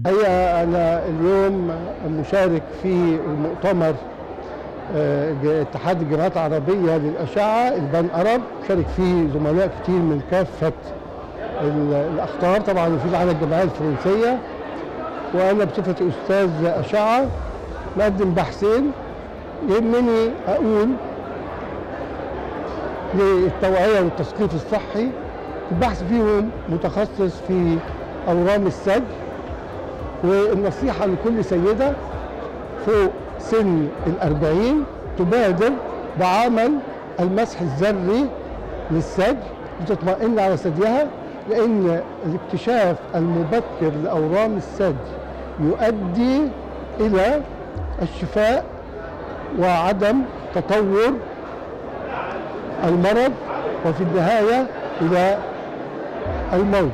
الحقيقة أنا اليوم مشارك في المؤتمر آه، ج- اتحاد الجامعات العربية للأشعة البان أرب شارك فيه زملاء كتير من كافة ال- الأخطار طبعا في معانا الجمعية الفرنسية وأنا بصفتي أستاذ أشعة مقدم بحثين يهمني أقول للتوعية والتثقيف الصحي البحث فيهم متخصص في أورام الثدي والنصيحة لكل سيدة فوق سن الأربعين تبادر بعمل المسح الذري للثدي لتطمئن على ثديها لأن الاكتشاف المبكر لأورام الثدي يؤدي إلى الشفاء وعدم تطور المرض وفي النهاية إلى الموت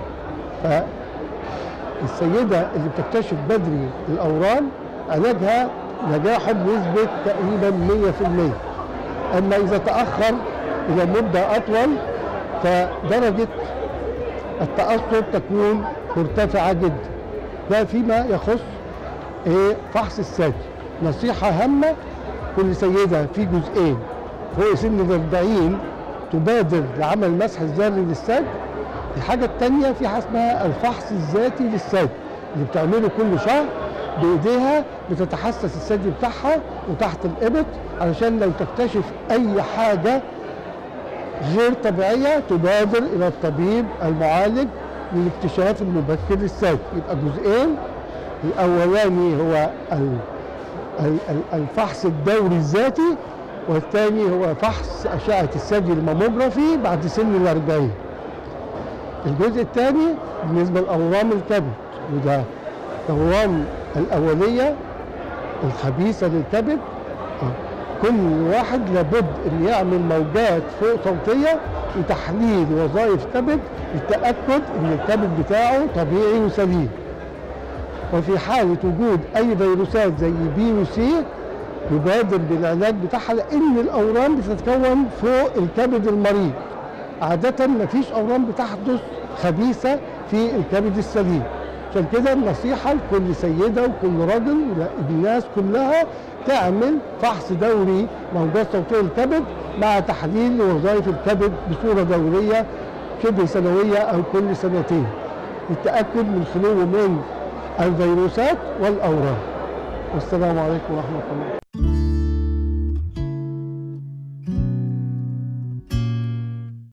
فالسيدة اللي بتكتشف بدري الأورام علاجها نجاحه بنسبة تقريبا 100% أما إذا تأخر إلى مدة أطول فدرجة التأثر تكون مرتفعة جدا ده فيما يخص إيه فحص الثدي نصيحة هامة كل سيدة في جزئين فوق سن الأربعين تبادر لعمل مسح الذري للثدي الحاجة التانية في حاجة اسمها الفحص الذاتي للثدي اللي بتعمله كل شهر بإيديها بتتحسس الثدي بتاعها وتحت الإبط علشان لو تكتشف أي حاجة غير طبيعية تبادر إلى الطبيب المعالج للاكتشاف المبكر للثدي يبقى جزئين الأولاني هو ال- ال- ال- الفحص الدوري الذاتي والثاني هو فحص أشعة الثدي الماموجرافي بعد سن الأربعين الجزء الثاني بالنسبة لأورام الكبد وده الأورام الأولية الخبيثة للكبد آه. كل واحد لابد ان يعمل موجات فوق صوتية وتحليل وظائف كبد للتأكد ان الكبد بتاعه طبيعي وسليم وفي حالة وجود أي فيروسات زي بي وسي يبادر بالعلاج بتاعها لأن الأورام بتتكون فوق الكبد المريض عادة مفيش أورام بتحدث خبيثة في الكبد السليم عشان كده النصيحة لكل سيدة وكل راجل والناس كلها تعمل فحص دوري موجات صوتية الكبد مع تحليل لوظائف الكبد بصورة دورية شبه سنوية أو كل سنتين للتأكد من خلوه من الفيروسات والأورام والسلام عليكم ورحمة الله